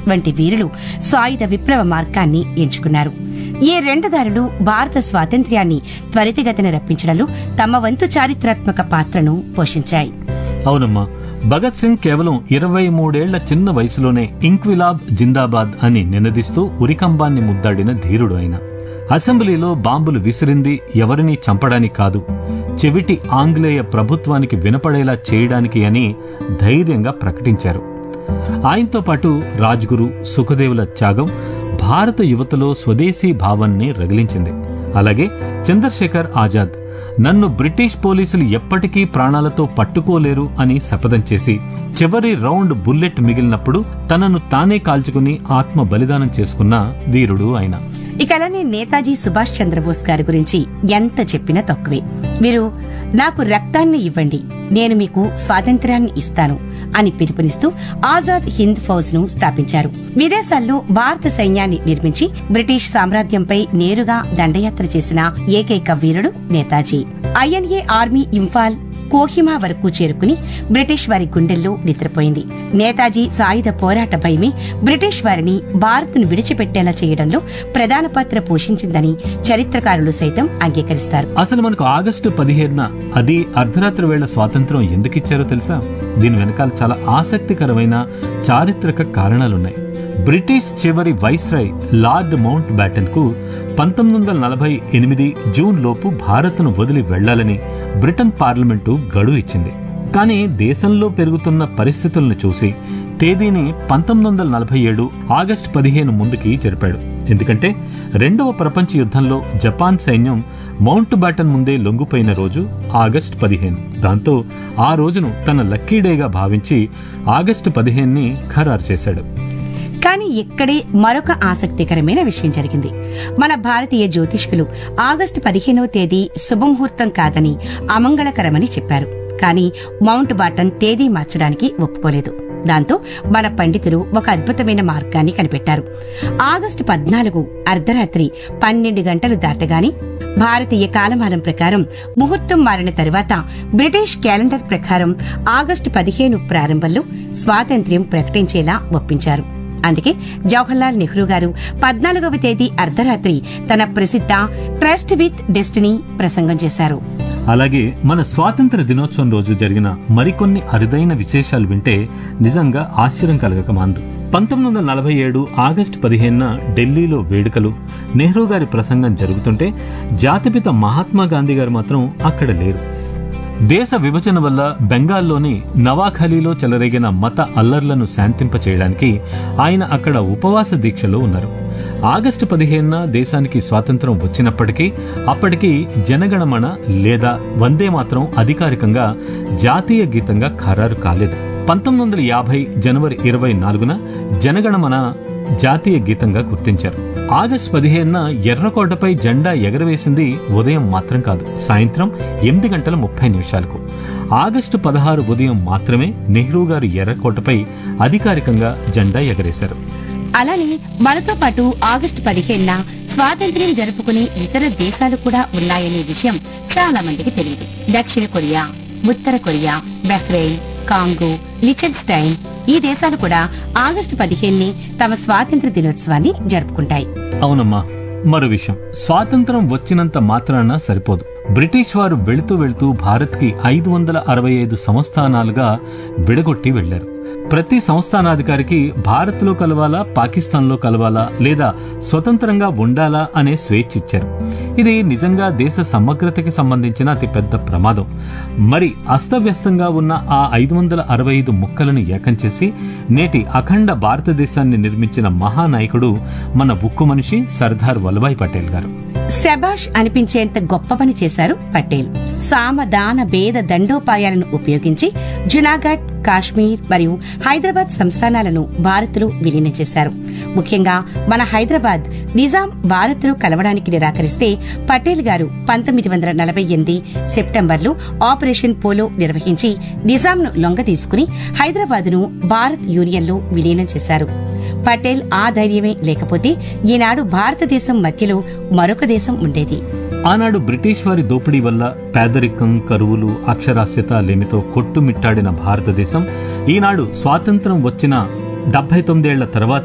వంటి వీరులు సాయుధ విప్లవ మార్గాన్ని ఎంచుకున్నారు ఈ రెండు దారులు భారత స్వాతంత్ర్యాన్ని త్వరితగతిన రప్పించడంలో తమ వంతు చారిత్రాత్మక పాత్రను పోషించాయి అవునమ్మా భగత్ సింగ్ కేవలం ఇరవై మూడేళ్ల చిన్న వయసులోనే ఇంక్విలాబ్ జిందాబాద్ అని నినదిస్తూ ఉరికంబాన్ని ముద్దాడిన ధీరుడు ఆయన అసెంబ్లీలో బాంబులు విసిరింది ఎవరినీ చంపడానికి కాదు చెవిటి ఆంగ్లేయ ప్రభుత్వానికి వినపడేలా చేయడానికి అని ధైర్యంగా ప్రకటించారు ఆయనతో పాటు రాజ్గురు సుఖదేవుల త్యాగం భారత యువతలో స్వదేశీ భావాన్ని రగిలించింది అలాగే చంద్రశేఖర్ ఆజాద్ నన్ను బ్రిటిష్ పోలీసులు ఎప్పటికీ ప్రాణాలతో పట్టుకోలేరు అని శపథం చేసి చివరి రౌండ్ బుల్లెట్ మిగిలినప్పుడు తనను తానే కాల్చుకుని ఆత్మ బలిదానం చేసుకున్న వీరుడు ఆయన ఇక అలానే నేతాజీ సుభాష్ చంద్రబోస్ గారి గురించి ఎంత చెప్పినా తక్కువే మీరు నాకు రక్తాన్ని ఇవ్వండి నేను మీకు స్వాతంత్ర్యాన్ని ఇస్తాను అని పిలుపునిస్తూ ఆజాద్ హింద్ ఫౌజ్ ను స్థాపించారు విదేశాల్లో భారత సైన్యాన్ని నిర్మించి బ్రిటిష్ సామ్రాజ్యంపై నేరుగా దండయాత్ర చేసిన ఏకైక వీరుడు నేతాజీ ఐఎన్ఏ ఆర్మీ ఇంఫాల్ కోహిమా వరకు చేరుకుని బ్రిటిష్ వారి గుండెల్లో నిద్రపోయింది నేతాజీ సాయుధ పోరాట భయమే బ్రిటిష్ వారిని భారత్ను విడిచిపెట్టేలా చేయడంలో ప్రధాన పాత్ర పోషించిందని చరిత్రకారులు సైతం అంగీకరిస్తారు అసలు మనకు ఆగస్టు పదిహేడున అది అర్ధరాత్రి వేళ స్వాతంత్రం ఎందుకు ఇచ్చారో తెలుసా దీని వెనకాల చాలా ఆసక్తికరమైన చారిత్రక కారణాలున్నాయి బ్రిటిష్ చివరి వైస్రాయ్ లార్డ్ మౌంట్ బ్యాటన్ కు పంతొమ్మిది వందల నలభై ఎనిమిది జూన్ లోపు భారత్ను వదిలి వెళ్లాలని బ్రిటన్ పార్లమెంటు గడువు ఇచ్చింది కానీ దేశంలో పెరుగుతున్న పరిస్థితులను చూసి తేదీని పంతొమ్మిది వందల నలభై ఏడు ఆగస్టు పదిహేను ముందుకి జరిపాడు ఎందుకంటే రెండవ ప్రపంచ యుద్ధంలో జపాన్ సైన్యం మౌంట్ బాటన్ ముందే లొంగిపోయిన రోజు ఆగస్టు పదిహేను దాంతో ఆ రోజును తన లక్కీ డేగా భావించి ఆగస్టు పదిహేనుని ఖరారు చేశాడు కానీ ఇక్కడే మరొక ఆసక్తికరమైన విషయం జరిగింది మన భారతీయ జ్యోతిష్కులు ఆగస్టు పదిహేనవ తేదీ శుభముహూర్తం కాదని అమంగళకరమని చెప్పారు కానీ మౌంట్ బాటన్ తేదీ మార్చడానికి ఒప్పుకోలేదు దాంతో మన పండితులు ఒక అద్భుతమైన మార్గాన్ని కనిపెట్టారు ఆగస్టు పద్నాలుగు అర్ధరాత్రి పన్నెండు గంటలు దాటగానే భారతీయ కాలమానం ప్రకారం ముహూర్తం మారిన తరువాత బ్రిటిష్ క్యాలెండర్ ప్రకారం ఆగస్టు పదిహేను ప్రారంభంలో స్వాతంత్ర్యం ప్రకటించేలా ఒప్పించారు అందుకే జవహర్లాల్ నెహ్రూ గారు పద్నాలుగవ తేదీ అర్ధరాత్రి తన ప్రసిద్ధ ట్రస్ట్ విత్ డెస్టినీ ప్రసంగం చేశారు అలాగే మన స్వాతంత్ర దినోత్సవం రోజు జరిగిన మరికొన్ని అరుదైన విశేషాలు వింటే నిజంగా ఆశ్చర్యం కలగక మాందు పంతొమ్మిది వందల నలభై ఏడు ఆగస్టు పదిహేనున ఢిల్లీలో వేడుకలు నెహ్రూ గారి ప్రసంగం జరుగుతుంటే జాతిపిత మహాత్మా గాంధీ గారు మాత్రం అక్కడ లేరు దేశ విభజన వల్ల బెంగాల్లోని నవాఖలీలో చెలరేగిన మత అల్లర్లను శాంతింప చేయడానికి ఆయన అక్కడ ఉపవాస దీక్షలో ఉన్నారు ఆగస్టు పదిహేనున దేశానికి స్వాతంత్రం వచ్చినప్పటికీ అప్పటికి జనగణమన లేదా వందే మాత్రం అధికారికంగా జాతీయ గీతంగా ఖరారు కాలేదు పంతొమ్మిది వందల యాభై జనవరి ఇరవై నాలుగున జనగణమన జాతీయ గీతంగా గుర్తించారు ఆగస్టు పదిహేనున ఎర్రకోటపై జెండా ఎగరవేసింది ఉదయం మాత్రం కాదు సాయంత్రం ఎనిమిది గంటల ముప్పై నిమిషాలకు ఆగస్టు పదహారు ఉదయం మాత్రమే నెహ్రూ గారు ఎర్రకోటపై అధికారికంగా జెండా ఎగరేశారు అలానే మనతో పాటు ఆగస్టు పదిహేనున స్వాతంత్ర్యం జరుపుకునే ఇతర దేశాలు కూడా ఉన్నాయనే విషయం చాలా మందికి తెలియదు దక్షిణ కొరియా ఉత్తర కొరియా బహ్రెయిన్ కాంగో లిచెన్స్టైన్ ఈ దేశాలు కూడా ఆగస్టు పదిహేనుని తమ స్వాతంత్ర దినోత్సవాన్ని జరుపుకుంటాయి అవునమ్మా మరో విషయం స్వాతంత్రం వచ్చినంత మాత్రాన సరిపోదు బ్రిటిష్ వారు వెళుతూ వెళుతూ భారత్కి ఐదు వందల అరవై ఐదు సంస్థానాలుగా విడగొట్టి వెళ్లారు ప్రతి సంస్థానాధికారికి భారత్లో కలవాలా పాకిస్తాన్లో కలవాలా లేదా స్వతంత్రంగా ఉండాలా అనే స్వేచ్ఛ ఇచ్చారు ఇది నిజంగా దేశ సమగ్రతకి సంబంధించిన అతిపెద్ద ప్రమాదం మరి అస్తవ్యస్తంగా ఉన్న ఆ ఐదు వందల అరవై ఐదు ముక్కలను ఏకం చేసి నేటి అఖండ భారతదేశాన్ని నిర్మించిన మహానాయకుడు మన ఉక్కు మనిషి సర్దార్ వల్లభాయ్ పటేల్ గారు శబాష్ అనిపించేంత గొప్ప పని చేశారు పటేల్ సామదాన భేద దండోపాయాలను ఉపయోగించి జునాగఢ్ కాశ్మీర్ మరియు హైదరాబాద్ సంస్థానాలను భారత్లో విలీనం చేశారు ముఖ్యంగా మన హైదరాబాద్ నిజాం భారత్లో కలవడానికి నిరాకరిస్తే పటేల్ గారు పంతొమ్మిది వందల నలభై ఎనిమిది సెప్టెంబర్లో ఆపరేషన్ పోలో నిర్వహించి నిజాంను లొంగ తీసుకుని హైదరాబాద్ను భారత్ యూనియన్లో విలీనం చేశారు పటేల్ ఆ ధైర్యమే లేకపోతే ఈనాడు భారతదేశం మధ్యలో మరొక దేశం ఉండేది ఆనాడు బ్రిటిష్ వారి దోపిడీ వల్ల పేదరికం కరువులు అక్షరాస్యత లేమితో కొట్టుమిట్టాడిన భారతదేశం ఈనాడు స్వాతంత్రం వచ్చిన డెబ్బై తొమ్మిదేళ్ల తర్వాత